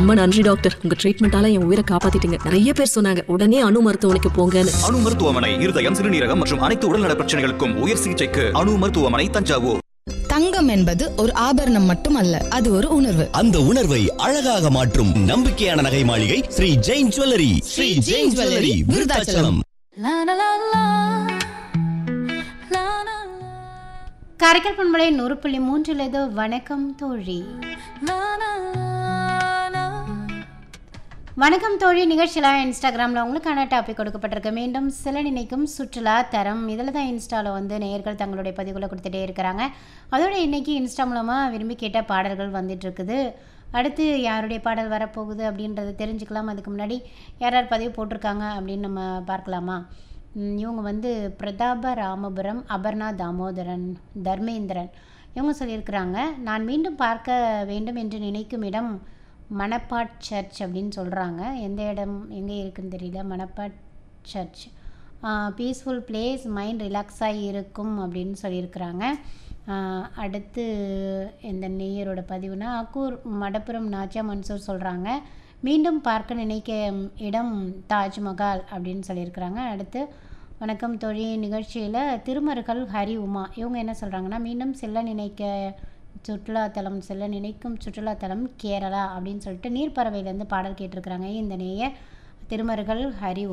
ரொம்ப நன்றி டாக்டர் உங்க ட்ரீட்மெண்டால என் உயிரை காப்பாத்திட்டீங்க நிறைய பேர் சொன்னாங்க உடனே அணு மருத்துவமனைக்கு போங்கன்னு அணு மருத்துவமனை இருதயம் சிறுநீரகம் மற்றும் அனைத்து உடல்நல பிரச்சனைகளுக்கும் உயர் சிகிச்சைக்கு அணு மருத்துவமனை தஞ்சாவூர் தங்கம் என்பது ஒரு ஆபரணம் மட்டுமல்ல அது ஒரு உணர்வு அந்த உணர்வை அழகாக மாற்றும் நம்பிக்கையான நகை மாளிகை ஸ்ரீ ஜெயின் ஜுவல்லரி ஸ்ரீ ஜெயின் ஜுவல்லரி விருதாச்சலம் காரைக்கால் பண்பலை நூறு புள்ளி மூன்றில் ஏதோ வணக்கம் தோழி வணக்கம் தோழி நிகழ்ச்சியில் இன்ஸ்டாகிராமில் உங்களுக்கான டாபிக் கொடுக்கப்பட்டிருக்கு மீண்டும் சில நினைக்கும் சுற்றுலா தரம் இதில் தான் இன்ஸ்டாவில் வந்து நேயர்கள் தங்களுடைய பதிவுகளை கொடுத்துட்டே இருக்கிறாங்க அதோட இன்னைக்கு இன்ஸ்டா மூலமாக விரும்பி கேட்ட பாடல்கள் வந்துட்டு இருக்குது அடுத்து யாருடைய பாடல் வரப்போகுது அப்படின்றத தெரிஞ்சுக்கலாம் அதுக்கு முன்னாடி யார் யார் பதிவு போட்டிருக்காங்க அப்படின்னு நம்ம பார்க்கலாமா ம், இவங்க வந்து பிரதாப ராமபுரம் அபர்ணா தாமோதரன் தர்மேந்திரன் இவங்க சொல்லியிருக்கிறாங்க நான் மீண்டும் பார்க்க வேண்டும் என்று நினைக்கும் இடம் மணப்பாட் சர்ச் அப்படின்னு சொல்கிறாங்க எந்த இடம் எங்கே இருக்குன்னு தெரியல Manapad church peaceful place mind ரிலாக்ஸாகி இருக்கும் அப்படின்னு சொல்லியிருக்கிறாங்க ஆஹ் அடுத்து இந்த நேயரோட பதிவுனா அக்கூர் மடப்புரம் நாச்சா மன்சூர் சொல்கிறாங்க மீண்டும் பார்க்க நினைக்க இடம் தாஜ்மஹால் அப்படின்னு சொல்லியிருக்கிறாங்க அடுத்து வணக்கம் தொழி நிகழ்ச்சியில் திருமருகல் ஹரி உமா இவங்க என்ன சொல்கிறாங்கன்னா மீண்டும் செல்ல நினைக்க சுற்றுலாத்தலம் செல்ல நினைக்கும் சுற்றுலாத்தலம் கேரளா அப்படின்னு சொல்லிட்டு நீர்ப்பறவையிலேருந்து பாடல் கேட்டிருக்கிறாங்க இந்த நேய திருமருகல் ஹரி